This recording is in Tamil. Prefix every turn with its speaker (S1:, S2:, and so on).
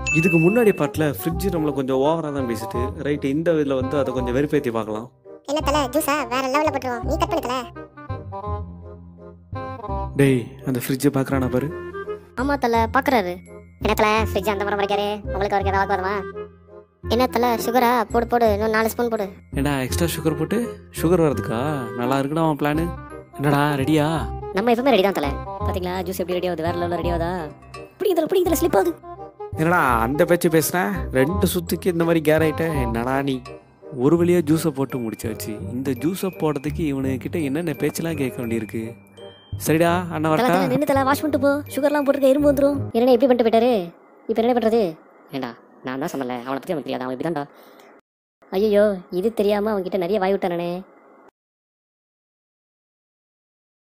S1: இதுக்கு முன்னாடி பாட்டில் ஃப்ரிட்ஜ் நம்மளை கொஞ்சம் ஓவராக தான் பேசிட்டு ரைட்டு இந்த இதில் வந்து அதை கொஞ்சம் வெறுப்பேற்றி பார்க்கலாம்
S2: என்ன தல ஜூஸா வேற லெவல்ல போட்டுருவோம் நீ கட் பண்ணு தல
S1: டேய் அந்த ஃப்ரிட்ஜை பார்க்குறானா பாரு
S3: ஆமா தல பாக்குறாரு
S2: என்ன தல ஃப்ரிட்ஜ் அந்த முறை மறைக்காரு உங்களுக்கு அவருக்கு ஏதாவது வருமா
S3: என்ன தல சுகரா போடு போடு இன்னும் நாலு ஸ்பூன் போடு
S1: ஏடா எக்ஸ்ட்ரா சுகர் போட்டு சுகர் வரதுக்கா நல்லா இருக்குடா அவன் பிளானு என்னடா ரெடியா
S3: நம்ம எப்பவுமே ரெடி தான் தல பாத்தீங்களா ஜூஸ் எப்படி ரெடி ஆகுது வேற லெவலில் ரெடி ஆகுதா பிடிங்க தல பிடிங்க தல ஸ்லிப் ஆகுது
S1: என்னடா அந்த பேச்சு பேசுகிறேன் ரெண்டு சுத்துக்கு இந்த மாதிரி கேர் ஆயிட்ட என்னடா நீ ஒரு வழியாக ஜூஸை போட்டு முடிச்சாச்சு இந்த ஜூஸை போடுறதுக்கு இவனுக்கிட்ட என்னென்ன பேச்செல்லாம் கேட்க வேண்டியிருக்கு சரிடா அண்ணன்
S3: தல
S1: வரட்டா
S3: தல நின்று தல வாஷ் பண்ணிட்டு போ சுகர்லாம் போட்டுருக்க எறும்பு வந்துரும் என்ன எப்படி பண்ணிட்டு போயிட்டாரு இப்போ என்ன பண்றது ஏண்டா நான் தான் சொன்னல அவனை பத்தி அவனுக்கு தெரியாது அவன் இப்படிதான்டா ஐயோ இது தெரியாம அவன்கிட்ட நிறைய வாய் விட்டானே